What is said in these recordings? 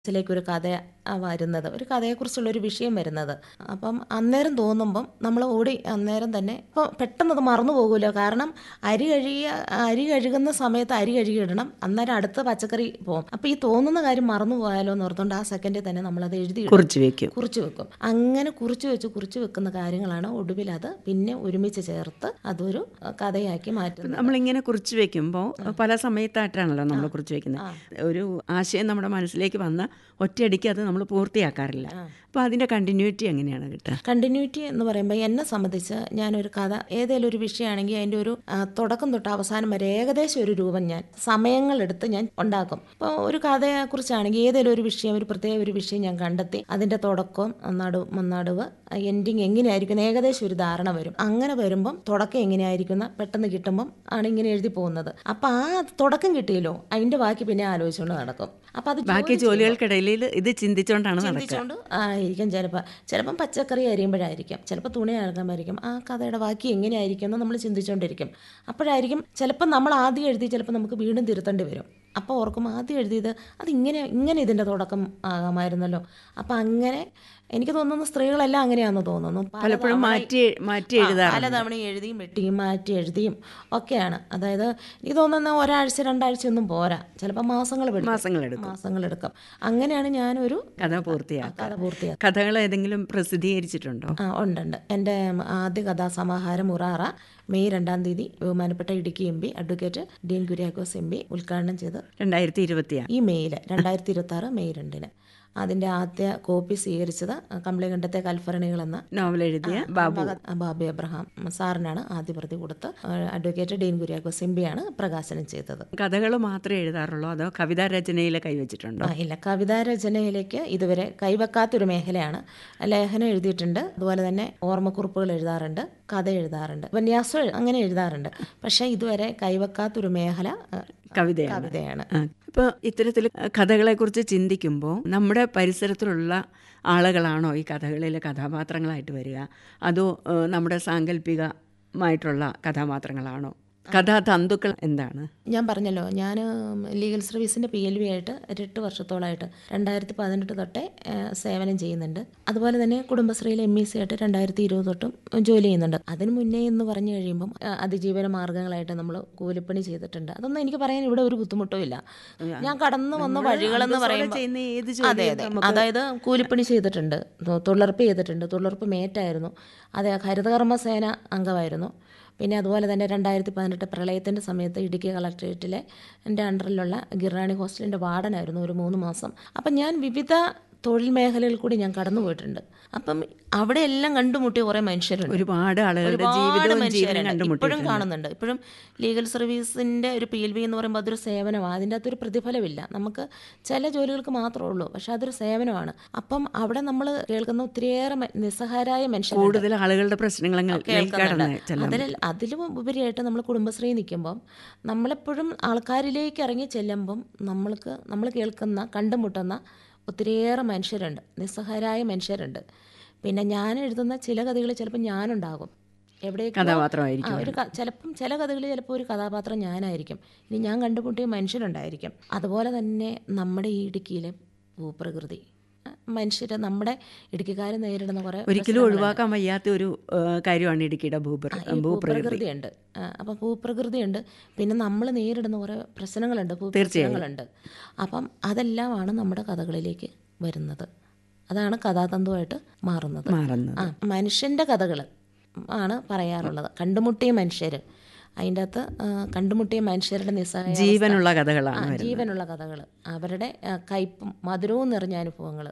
ിലേക്ക് ഒരു കഥ ആ, വരുന്നത് ഒരു കഥയെക്കുറിച്ചുള്ള ഒരു വിഷയം വരുന്നത് അപ്പം അന്നേരം തോന്നുമ്പം നമ്മൾ ഓടി അന്നേരം തന്നെ ഇപ്പം പെട്ടെന്ന് അത് മറന്നു പോകുമല്ലോ കാരണം അരി കഴുകിയ അരി കഴുകുന്ന സമയത്ത് അരി കഴുകിയിടണം അന്നേരം അടുത്ത പച്ചക്കറി പോകും അപ്പം ഈ തോന്നുന്ന കാര്യം മറന്നു പോയാലോ എന്ന് ഓർത്തുകൊണ്ട് ആ സെക്കൻഡിൽ തന്നെ നമ്മളത് എഴുതി കുറിച്ച് വെക്കും കുറിച്ച് വെക്കും അങ്ങനെ കുറിച്ച് വെച്ച് കുറിച്ച് വെക്കുന്ന കാര്യങ്ങളാണ് ഒടുവിൽ അത് പിന്നെ ഒരുമിച്ച് ചേർത്ത് അതൊരു അഹ്, കഥയാക്കി മാറ്റുന്നത് നമ്മളിങ്ങനെ കുറിച്ച് വെക്കുമ്പോൾ പല സമയത്തായിട്ടാണല്ലോ നമ്മൾ കുറിച്ച് വെക്കുന്നത് ഒരു ആശയം നമ്മുടെ മനസ്സിലേക്ക് വന്ന ഒറ്റയടിക്ക് അത് നമ്മൾ പൂർത്തിയാക്കാറില്ല അപ്പോൾ അതിൻ്റെ കണ്ടിന്യൂറ്റി എങ്ങനെയാണ് കിട്ടുക കണ്ടിന്യൂറ്റി എന്ന് പറയുമ്പോൾ എന്നെ സംബന്ധിച്ച് ഞാനൊരു കഥ ഏതെങ്കിലും ഒരു വിഷയമാണെങ്കിൽ അതിൻ്റെ ഒരു ആ, തുടക്കം തൊട്ട് അവസാനം വരെ ഏകദേശം ഒരു രൂപം ഞാൻ സമയങ്ങളെടുത്ത് ഞാൻ ഉണ്ടാക്കും ഇപ്പോൾ ഒരു കഥയെക്കുറിച്ചാണെങ്കിൽ ഏതെങ്കിലും ഒരു വിഷയം ഒരു പ്രത്യേക ഒരു വിഷയം ഞാൻ കണ്ടെത്തി അതിൻ്റെ തുടക്കം നടുവ് നടുവ് എൻഡിങ് എങ്ങനെയായിരിക്കും എന്ന് ഏകദേശം ഒരു ധാരണ വരും അങ്ങനെ വരുമ്പം തുടക്കം എങ്ങനെയായിരിക്കുന്ന പെട്ടെന്ന് കിട്ടുമ്പം ആണ് ഇങ്ങനെ എഴുതി പോകുന്നത് അപ്പം ആ തുടക്കം കിട്ടിയല്ലോ അതിൻ്റെ ബാക്കി പിന്നെ ആലോചിച്ചുകൊണ്ട് നടക്കും അപ്പം അത് ബാക്കി ജോലികൾക്കിടയിൽ ഇത് ചിന്തിച്ചുകൊണ്ടാണ് നടക്കുക ചിന്തിച്ചുകൊണ്ട് ആയിരിക്കും ചിലപ്പോൾ ചിലപ്പം പച്ചക്കറി അരിയുമ്പോഴായിരിക്കും ചിലപ്പോൾ തുണി അഴകുമ്പോഴായിരിക്കും ആ കഥയുടെ ബാക്കി എങ്ങനെയായിരിക്കും എന്ന് നമ്മൾ ചിന്തിച്ചുകൊണ്ടിരിക്കും അപ്പോഴായിരിക്കും ചിലപ്പോൾ നമ്മൾ ആദ്യം എഴുതി ചിലപ്പോൾ നമുക്ക് വീണ്ടും തിരുത്തേണ്ടി വരും അപ്പോൾ ഓർക്കും ആദ്യം എഴുതിയത് അത് ഇങ്ങനെ ഇങ്ങനെ ഇതിൻ്റെ തുടക്കം ആകാമായിരുന്നല്ലോ അപ്പം അങ്ങനെ എനിക്ക് തോന്നുന്നു സ്ത്രീകളെല്ലാം അങ്ങനെയാണെന്ന് തോന്നുന്നു പല പലപ്പോഴും തവണ- മാറ്റി മാറ്റി ആ, എഴുതാറുണ്ട് പലതവണ എഴുതിയും വെട്ടിയും മാറ്റി എഴുതിയും ഒക്കെയാണ് അതായത് എനിക്ക് തോന്നുന്ന ഒരാഴ്ച രണ്ടാഴ്ച ഒന്നും പോരാ ചിലപ്പോൾ മാസങ്ങൾ മാസങ്ങളെടുക്കും മാസങ്ങളെടുക്കും അങ്ങനെയാണ് ഞാനൊരു കഥ പൂർത്തിയാക്കുക കഥ പൂർത്തിയാക്കുക കഥകൾ ഏതെങ്കിലും പ്രസിദ്ധീകരിച്ചിട്ടുണ്ടോ ആ ഉണ്ടുണ്ട് എൻ്റെ ആദ്യ കഥാസമാഹാരം ഉറാറ മെയ് രണ്ടാം തീയതി ബഹുമാനപ്പെട്ട Idukki M P advocate Dean Kuriakose M P ഉദ്ഘാടനം ചെയ്ത് രണ്ടായിരത്തി ഇരുപത്തിയാറ് ഈ മെയ്യിൽ രണ്ടായിരത്തി ഇരുപത്തി ആറ് മെയ് രണ്ടിന് അതിൻ്റെ ആദ്യ കോപ്പി സ്വീകരിച്ചത് കമ്പളികണ്ഠത്തെ കൽഭരണികൾ എന്ന നോവൽ എഴുതിയ ബാബു ഭഗത് ബാബി അബ്രഹാം സാറിനാണ് ആദ്യ പ്രതി കൊടുത്ത് അഡ്വക്കേറ്റ് ഡീൻ കുര്യാക്കോസ് എം പിയാണ് പ്രകാശനം ചെയ്തത് കഥകൾ മാത്രമേ എഴുതാറുള്ളൂ അതോ കവിതാ രചനയിൽ കൈവച്ചിട്ടുണ്ടോ ആ ഇല്ല കവിതാ രചനയിലേക്ക് ഇതുവരെ കൈവെക്കാത്തൊരു മേഖലയാണ് ലേഖനം എഴുതിയിട്ടുണ്ട് അതുപോലെ തന്നെ ഓർമ്മക്കുറിപ്പുകൾ എഴുതാറുണ്ട് കഥ എഴുതാറുണ്ട് ഉപന്യാസം എഴു- അങ്ങനെ എഴുതാറുണ്ട് പക്ഷേ ഇതുവരെ കൈവെക്കാത്തൊരു മേഖല ആ, കവിതയാണ് കവിതയാണ് ഇപ്പോൾ ഇത്തരത്തിൽ കഥകളെക്കുറിച്ച് ചിന്തിക്കുമ്പോൾ നമ്മുടെ പരിസരത്തിലുള്ള ആളുകളാണോ ഈ കഥകളിലെ കഥാപാത്രങ്ങളായിട്ട് വരിക അതോ ഏഹ്, നമ്മുടെ സാങ്കല്പികമായിട്ടുള്ള കഥാപാത്രങ്ങളാണോ കഥാതന്തുക്കൾ എന്താണ് ഞാൻ പറഞ്ഞല്ലോ ഞാൻ ലീഗൽ സർവീസിൻ്റെ പി എൽ വി ആയിട്ട് ഒരു എട്ട് വർഷത്തോളമായിട്ട് രണ്ടായിരത്തി പതിനെട്ട് തൊട്ടേ ആ, സേവനം ചെയ്യുന്നുണ്ട് അതുപോലെ തന്നെ കുടുംബശ്രീയിൽ എം ഇ സി ആയിട്ട് രണ്ടായിരത്തി ഇരുപത് തൊട്ടും ജോലി ചെയ്യുന്നുണ്ട് അതിന് മുന്നേ എന്ന് പറഞ്ഞു കഴിയുമ്പം ആ, അതിജീവന മാർഗ്ഗങ്ങളായിട്ട് നമ്മൾ കൂലിപ്പണി ചെയ്തിട്ടുണ്ട് അതൊന്നും എനിക്ക് പറയാൻ ഇവിടെ ഒരു ബുദ്ധിമുട്ടും ഇല്ല ഞാൻ കടന്നു വന്ന വഴികളെന്ന് അന്തസ്സോടെ പറയുമ്പോൾ ചെയ്യുന്ന ഏത് അതെ ജോലിയും അതെ അതായത് കൂലിപ്പണി ചെയ്തിട്ടുണ്ട് തൊ- തൊഴിലുറപ്പ് ചെയ്തിട്ടുണ്ട് തൊഴിലുറപ്പ് മേറ്റായിരുന്നു അതെ ഹരിതകർമ്മസേന അംഗമായിരുന്നു പിന്നെ അതുപോലെ തന്നെ രണ്ടായിരത്തി പതിനെട്ട് പ്രളയത്തിൻ്റെ സമയത്ത് ഇടുക്കി കളക്ട്രേറ്റിലെ എൻ്റെ അണ്ടറിലുള്ള ഗിറാണി ഹോസ്റ്റലിൻ്റെ വാർഡനായിരുന്നു ഒരു മൂന്ന് മാസം അപ്പം ഞാൻ വിവിധ തൊഴിൽ മേഖലകളിൽ കൂടി ഞാൻ കടന്നു പോയിട്ടുണ്ട് അപ്പം അവിടെ എല്ലാം കണ്ടുമുട്ടിയ കുറേ മനുഷ്യരുണ്ട് ഒരുപാട് ആളുകളുടെ ഒരുപാട് ജീവിതവും ജീവനും മനുഷ്യരുണ്ട് ഇപ്പോഴും കണ്ടുമുട്ടിയിട്ടുണ്ട് കാണുന്നുണ്ട് ഇപ്പോഴും ലീഗൽ സർവീസിന്റെ ഒരു പി എൽ വി എന്ന് പറയുമ്പോൾ അതൊരു സേവനമാണ് അതിൻ്റെ അകത്തൊരു പ്രതിഫലമില്ല നമുക്ക് ചില ജോലികൾക്ക് മാത്രമേ ഉള്ളൂ പക്ഷെ അതൊരു സേവനമാണ് അപ്പം അവിടെ നമ്മൾ കേൾക്കുന്ന ഒത്തിരിയേറെ മ- നിസ്സഹായരായ മനുഷ്യരുണ്ട് കൂടുതൽ ആളുകളുടെ പ്രശ്നങ്ങൾ കടന്ന് ചെല്ലാം അതിൽ അതിലും ഉപരിയായിട്ട് നമ്മൾ കുടുംബശ്രീ നിൽക്കുമ്പം നമ്മളെപ്പോഴും ആൾക്കാരിലേക്ക് ഇറങ്ങി ചെല്ലുമ്പം നമ്മൾക്ക് നമ്മൾ കേൾക്കുന്ന കണ്ടുമുട്ടുന്ന ഒത്തിരിയേറെ മനുഷ്യരുണ്ട് നിസ്സഹായരായ മനുഷ്യരുണ്ട് പിന്നെ ഞാൻ എഴുതുന്ന ചില കഥകൾ ചിലപ്പോൾ ഞാനുണ്ടാകും എവിടെയൊക്കെ കഥാപാത്രമായിരിക്കും ഒരു ക- ചിലപ്പം ചില കഥകളിൽ ചിലപ്പോൾ ഒരു കഥാപാത്രം ഞാനായിരിക്കും ഇനി ഞാൻ കണ്ടുമുട്ടിയ മനുഷ്യരുണ്ടായിരിക്കും അതുപോലെ തന്നെ നമ്മുടെ ഈ ഇടുക്കിയിലെ ഭൂപ്രകൃതി മനുഷ്യർ നമ്മുടെ ഇടുക്കിക്കാർ നേരിടുന്ന കുറേ ഒരിക്കലും ഒഴിവാക്കാൻ വയ്യാത്ത ഒരു ഏഹ്, കാര്യമാണ് ഇടുക്കിയുടെ ഭൂപ്ര ഈ ഭൂപ്രകൃതി ഭൂപ്രകൃതിയുണ്ട് ആ, അപ്പം ഭൂപ്രകൃതിയുണ്ട് പിന്നെ നമ്മൾ നേരിടുന്ന കുറേ പ്രശ്നങ്ങളുണ്ട് ഭൂപ്രശ്നങ്ങളുണ്ട് അപ്പം അതെല്ലാമാണ് നമ്മുടെ കഥകളിലേക്ക് വരുന്നത് അതാണ് കഥാതന്തുവായിട്ട് മാറുന്നത് മാറുന്നത് ആ മനുഷ്യൻ്റെ കഥകൾ ആണ് പറയാറുള്ളത് കണ്ടുമുട്ടിയ മനുഷ്യർ അതിൻ്റെ അകത്ത് ആ, കണ്ടുമുട്ടിയ മനുഷ്യരുടെ നിസ്സഹായ ജീവനുള്ള കഥകളാണ് ആ, വരുന്നത് ജീവനുള്ള കഥകൾ അവരുടെ ആ, കയ്പും മധുരവും നിറഞ്ഞ അനുഭവങ്ങൾ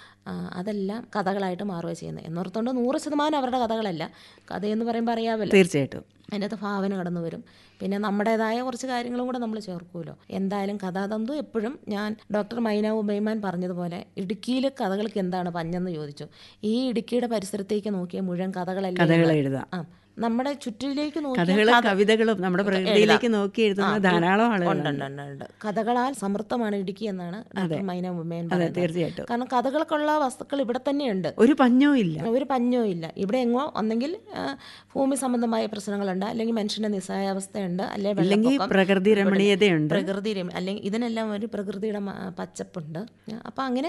അതെല്ലാം കഥകളായിട്ട് മാറുക ചെയ്യുന്നത് എന്നോർത്തുകൊണ്ട് നൂറ് ശതമാനം അവരുടെ കഥകളല്ല കഥയെന്ന് പറയുമ്പോൾ അറിയാമല്ലോ തീർച്ചയായിട്ടും അതിൻ്റെ അകത്ത് ഭാവന കടന്നു വരും പിന്നെ നമ്മുടേതായ കുറച്ച് കാര്യങ്ങളും കൂടെ നമ്മൾ ചേർക്കുമല്ലോ എന്തായാലും കഥാതന്തു എപ്പോഴും ഞാൻ ഡോക്ടർ മൈന ഉബൈമാൻ പറഞ്ഞതുപോലെ ഇടുക്കിയിലെ കഥകൾക്ക് എന്താണ് പഞ്ഞെന്ന് ചോദിച്ചു ഈ ഇടുക്കിയുടെ പരിസരത്തേക്ക് നോക്കിയ മുഴുവൻ കഥകളെല്ലാം കഥകൾ ഉണ്ട്. എഴുതാം ആ നമ്മുടെ ചുറ്റിലേക്ക് നോക്കിയാൽ കഥകളും കഥ- കവിതകളും നമ്മുടെ പ്രകൃതിയിലേക്ക് നോക്കി എഴുതുന്ന ധാരാളം ഉണ്ട് ആളുകളുണ്ട് ഉണ്ട് ഉണ്ട് ഉണ്ട് കഥകളാൽ സമൃദ്ധമാണ് ഇടുക്കി എന്നാണ് ഡോക്ടർ മൈന ഉമ്മേൻ പറയുന്നത് തീർച്ചയായിട്ടും കാരണം കഥകൾക്കുള്ള വസ്തുക്കൾ ഇവിടെ തന്നെയുണ്ട് ഒരു പഞ്ഞവും ഇല്ല ഒരു പഞ്ഞവും ഇല്ല ഇവിടെ എങ്ങോ ഒന്നെങ്കിൽ ആ, ഭൂമി സംബന്ധമായ പ്രശ്നങ്ങളുണ്ട് അല്ലെങ്കിൽ മനുഷ്യന്റെ നിസ്സഹായാവസ്ഥയുണ്ട് അല്ലെങ്കിൽ ഇല്ലെങ്കിൽ വെള്ളപ്പൊക്കം, പ്രകൃതി രമണീയതയുണ്ട് പ്രകൃതി രമ- അല്ലെങ്കിൽ ഇതിനെല്ലാം ഒരു പ്രകൃതിയുടെ മ- പച്ചപ്പുണ്ട് അപ്പം അങ്ങനെ